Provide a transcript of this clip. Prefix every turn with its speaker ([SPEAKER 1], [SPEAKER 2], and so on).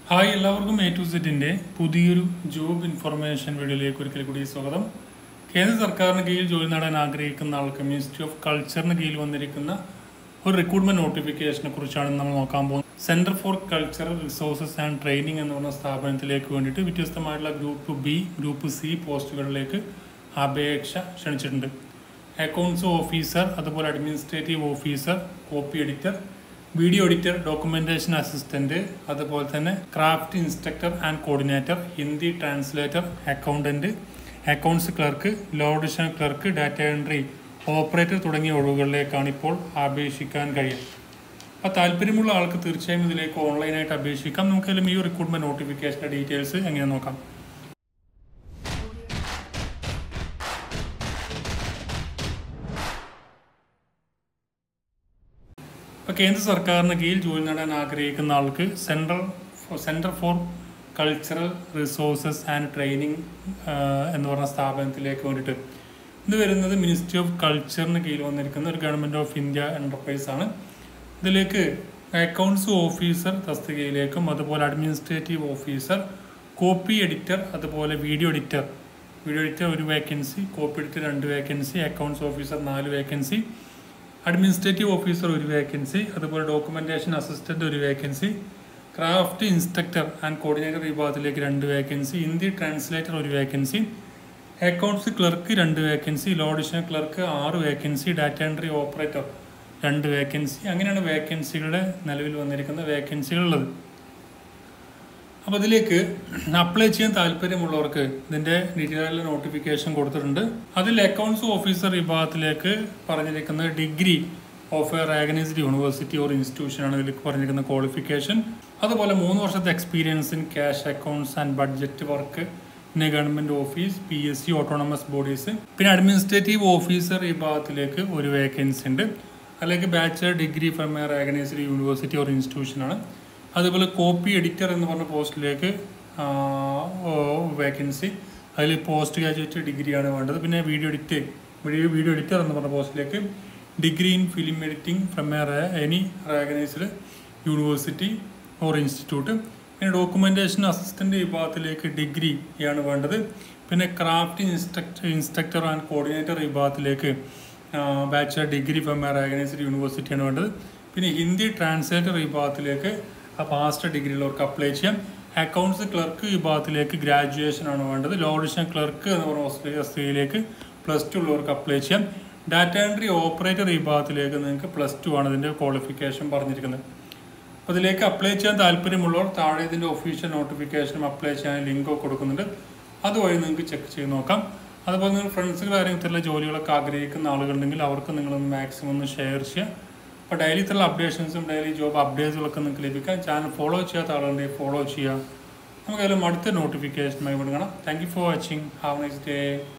[SPEAKER 1] hi എല്ലാവർക്കും A to സെറ്റിന്റെ പുതിയൊരു ജോബ് ഇൻഫർമേഷൻ വീഡിയോയിലേക്ക് ഒരിക്കൽ കൂടി സ്വാഗതം കേന്ദ്ര സർക്കാരിന് കീഴിൽ ജോലി നേടാൻ ആഗ്രഹിക്കുന്ന ആൾക്ക് മിനിസ്ട്രി ഓഫ് കൾച്ചറിന് കീഴിൽ വന്നിരിക്കുന്ന ഒരു റിക്രൂട്ട്മെന്റ് നോട്ടിഫിക്കേഷനെ കുറിച്ചാണ് നമ്മൾ നോക്കാൻ പോകുന്നത് centre for cultural resources and training എന്ന് പറഞ്ഞ സ്ഥാപനത്തിലേക്ക് വേണ്ടിയിട്ട് വ്യത്യസ്തമായിട്ടുള്ള ഗ്രൂപ്പ് ബി ഗ്രൂപ്പ് സി പോസ്റ്റുകളിലേക്ക് അപേക്ഷ ക്ഷണിച്ചിട്ടുണ്ട് അക്കൗണ്ട്സ് ഓഫീസർ അതുപോലെ administrative officer copy editor video editor documentation assistant അതുപോലെ തന്നെ craft instructor and coordinator Hindi translator accountant accounts clerk lower division clerk data entry operator തുടങ്ങിയ ഒഴിവുകളിലേക്കാണ് ഇപ്പോൾ അപേക്ഷിക്കാൻ കഴിയും അപ്പോൾ താല്പര്യമുള്ള ആൾക്ക് തീർച്ചയായും ഇതിലേക്ക് ഓൺലൈനായിട്ട് അപേക്ഷിക്കാം നമുക്കെല്ലാം ഈ റിക്രൂട്ട്മെന്റ് നോട്ടിഫിക്കേഷൻ്റെ ഡീറ്റെയിൽസ് എങ്ങനെ നോക്കാം ഇപ്പോൾ കേന്ദ്ര സർക്കാരിന് കീഴിൽ ജോലി നേടാൻ ആഗ്രഹിക്കുന്ന ആൾക്ക് central centre for cultural resources and training എന്ന് പറഞ്ഞ സ്ഥാപനത്തിലേക്ക് വേണ്ടിയിട്ട് ഇത് വരുന്നത് മിനിസ്ട്രി ഓഫ് കൾച്ചറിന് കീഴിൽ വന്നിരിക്കുന്ന ഒരു ഗവൺമെൻറ് ഓഫ് ഇന്ത്യ എൻ്റർപ്രൈസ് ആണ് ഇതിലേക്ക് അക്കൗണ്ട്സ് ഓഫീസർ തസ്തികയിലേക്കും അതുപോലെ അഡ്മിനിസ്ട്രേറ്റീവ് ഓഫീസർ കോപ്പി എഡിറ്റർ അതുപോലെ വീഡിയോ എഡിറ്റർ വീഡിയോ എഡിറ്റർ ഒരു വേക്കൻസി കോപ്പി എഡിറ്റർ രണ്ട് വേക്കൻസി അക്കൗണ്ട്സ് ഓഫീസർ നാല് വേക്കൻസി അഡ്മിനിസ്ട്രേറ്റീവ് ഓഫീസർ ഒരു വേക്കൻസി അതുപോലെ ഡോക്യുമെന്റേഷൻ അസിസ്റ്റന്റ് ഒരു vacancy craft instructor and coordinator വിഭാഗത്തിലേക്ക് രണ്ട് വേക്കൻസി ഹിന്ദി ട്രാൻസ്ലേറ്റർ ഒരു വേക്കൻസി അക്കൗണ്ട്സ് ക്ലർക്ക് രണ്ട് വേക്കൻസി ലോ അഡീഷണൽ ക്ലർക്ക് ആറ് വേക്കൻസി ഡാറ്റ എൻട്രി ഓപ്പറേറ്റർ രണ്ട് വേക്കൻസി അങ്ങനെയാണ് വേക്കൻസികളുടെ നിലവിൽ വന്നിരിക്കുന്ന വേക്കൻസികളുള്ളത് അപ്പോൾ ഇതിലേക്ക് അപ്ലൈ ചെയ്യാൻ താല്പര്യമുള്ളവർക്ക് ഇതിൻ്റെ ഡീറ്റെയിൽ നോട്ടിഫിക്കേഷൻ കൊടുത്തിട്ടുണ്ട് അതിൽ അക്കൗണ്ട്സ് ഓഫീസർ വിഭാഗത്തിലേക്ക് പറഞ്ഞിരിക്കുന്നത് degree of a recognised university or institution ആണ് ഇതിൽ പറഞ്ഞിരിക്കുന്ന ക്വാളിഫിക്കേഷൻ അതുപോലെ മൂന്ന് വർഷത്തെ experience in cash accounts and budget work പിന്നെ government office P S C autonomous bodies പിന്നെ അഡ്മിനിസ്ട്രേറ്റീവ് ഓഫീസർ വിഭാഗത്തിലേക്ക് ഒരു വേക്കൻസി ഉണ്ട് അല്ലെങ്കിൽ bachelor degree from a recognised university or institution ആണ് അതുപോലെ കോപ്പി എഡിറ്റർ എന്ന് പറഞ്ഞ പോസ്റ്റിലേക്ക് വേക്കൻസി അതിൽ പോസ്റ്റ് ഗ്രാജുവേറ്റ് ഡിഗ്രിയാണ് വേണ്ടത് പിന്നെ video edit video video editor എന്ന് പറഞ്ഞ പോസ്റ്റിലേക്ക് degree in film editing from a any recognised university or institute പിന്നെ ഡോക്യുമെൻറ്റേഷൻ അസിസ്റ്റൻ്റ് വിഭാഗത്തിലേക്ക് ഡിഗ്രി ആണ് വേണ്ടത് പിന്നെ craft instructor instructor and coordinator വിഭാഗത്തിലേക്ക് bachelor degree from a recognised യൂണിവേഴ്സിറ്റിയാണ് വേണ്ടത് പിന്നെ ഹിന്ദി ട്രാൻസ്ലേറ്റർ വിഭാഗത്തിലേക്ക് മാസ്റ്റർ ഡിഗ്രിയുള്ളവർക്ക് അപ്ലൈ ചെയ്യാം അക്കൗണ്ട്സ് ക്ലർക്ക് വിഭാഗത്തിലേക്ക് ഗ്രാജുവേഷൻ ആണ് വേണ്ടത് ലോ ഡിഷൻ ക്ലർക്ക് എന്ന് പറഞ്ഞ സ്ത്രീയിലേക്ക് പ്ലസ് ടു ഉള്ളവർക്ക് അപ്ലൈ ചെയ്യാം ഡാറ്റ എൻട്രി ഓപ്പറേറ്റർ വിഭാഗത്തിലേക്ക് നിങ്ങൾക്ക് പ്ലസ് ടു ആണ് ഇതിൻ്റെ ക്വാളിഫിക്കേഷൻ പറഞ്ഞിരിക്കുന്നത് അപ്പോൾ ഇതിലേക്ക് അപ്ലൈ ചെയ്യാൻ താല്പര്യമുള്ളവർ താഴെ ഇതിൻ്റെ ഒഫീഷ്യൽ നോട്ടിഫിക്കേഷനും അപ്ലൈ ചെയ്യാൻ ലിങ്ക് കൊടുക്കുന്നുണ്ട് അതുവഴി നിങ്ങൾക്ക് ചെക്ക് ചെയ്ത് നോക്കാം അതുപോലെ നിങ്ങൾ ഫ്രണ്ട്സുകൾ ആരെങ്കിലും ഇത്തരം ജോലികളൊക്കെ ആഗ്രഹിക്കുന്ന ആളുകളുണ്ടെങ്കിൽ അവർക്ക് നിങ്ങളൊന്ന് മാക്സിമം ഒന്ന് ഷെയർ ചെയ്യുക അപ്പോൾ ഡെയിലി ഇത്തരം അപ്ഡേഷൻസും ഡെയിലി ജോബ് അപ്ഡേറ്റ്സുകളൊക്കെ നിങ്ങൾക്ക് ലഭിക്കാം ചാനൽ ഫോളോ ചെയ്യാത്ത ആളുകളുണ്ടെങ്കിൽ ഫോളോ ചെയ്യുക നമുക്കതിലും അടുത്ത നോട്ടിഫിക്കേഷനുമായി വിടുകണം thank you for watching have nice day